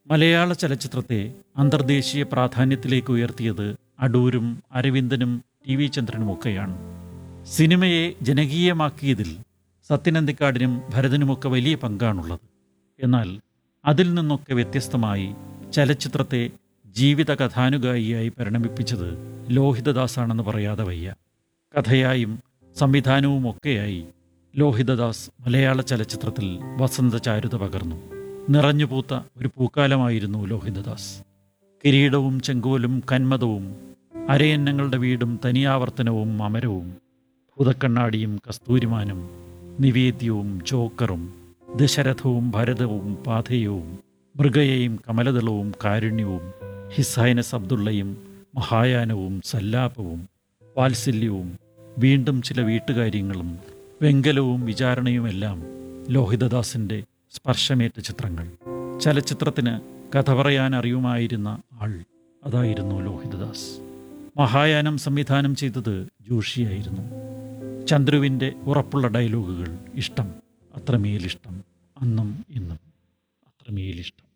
മലയാള ചലച്ചിത്രത്തെ അന്തർദേശീയ പ്രാധാന്യത്തിലേക്ക് ഉയർത്തിയത് അടൂരും അരവിന്ദനും ടി വി ചന്ദ്രനുമൊക്കെയാണ് സിനിമയെ ജനകീയമാക്കിയതിൽ സത്യനന്ദിക്കാടിനും ഭരതനുമൊക്കെ വലിയ പങ്കാണുള്ളത് എന്നാൽ അതിൽ നിന്നൊക്കെ വ്യത്യസ്തമായി ചലച്ചിത്രത്തെ ജീവിത കഥാനുഗായിയായി പരിണമിപ്പിച്ചത് ലോഹിതദാസാണെന്ന് പറയാതെ വയ്യ കഥയായും സംവിധാനവുമൊക്കെയായി ലോഹിതദാസ് മലയാള ചലച്ചിത്രത്തിൽ വസന്തചാരുത പകർന്നു നിറഞ്ഞുപൂത്ത ഒരു പൂക്കാലമായിരുന്നു ലോഹിതദാസ് കിരീടവും ചെങ്കോലും കന്മതവും അരയന്നങ്ങളുടെ വീടും തനിയാവർത്തനവും അമരവും ഭൂതക്കണ്ണാടിയും കസ്തൂരിമാനും നിവേദ്യവും ജോക്കറും ദശരഥവും ഭരതവും പാഥേയവും മൃഗയെയും കമലദളവും കാരുണ്യവും ഹിസൈനസ് അബ്ദുള്ളയും മഹായാനവും സല്ലാപവും വാത്സല്യവും വീണ്ടും ചില വീട്ടുകാര്യങ്ങളും വെങ്കലവും വിചാരണയുമെല്ലാം ലോഹിതദാസിൻ്റെ സ്പർശമേറ്റ ചിത്രങ്ങൾ ചലച്ചിത്രത്തിന് കഥ പറയാൻ അറിയുമായിരുന്ന ആൾ അതായിരുന്നു ലോഹിതദാസ് മഹായാനം സംവിധാനം ചെയ്തത് ജോഷിയായിരുന്നു ചന്ദ്രുവിൻ്റെ ഉറപ്പുള്ള ഡയലോഗുകൾ ഇഷ്ടം അത്രമേലിഷ്ടം അന്നും ഇന്നും അത്രമേലിഷ്ടം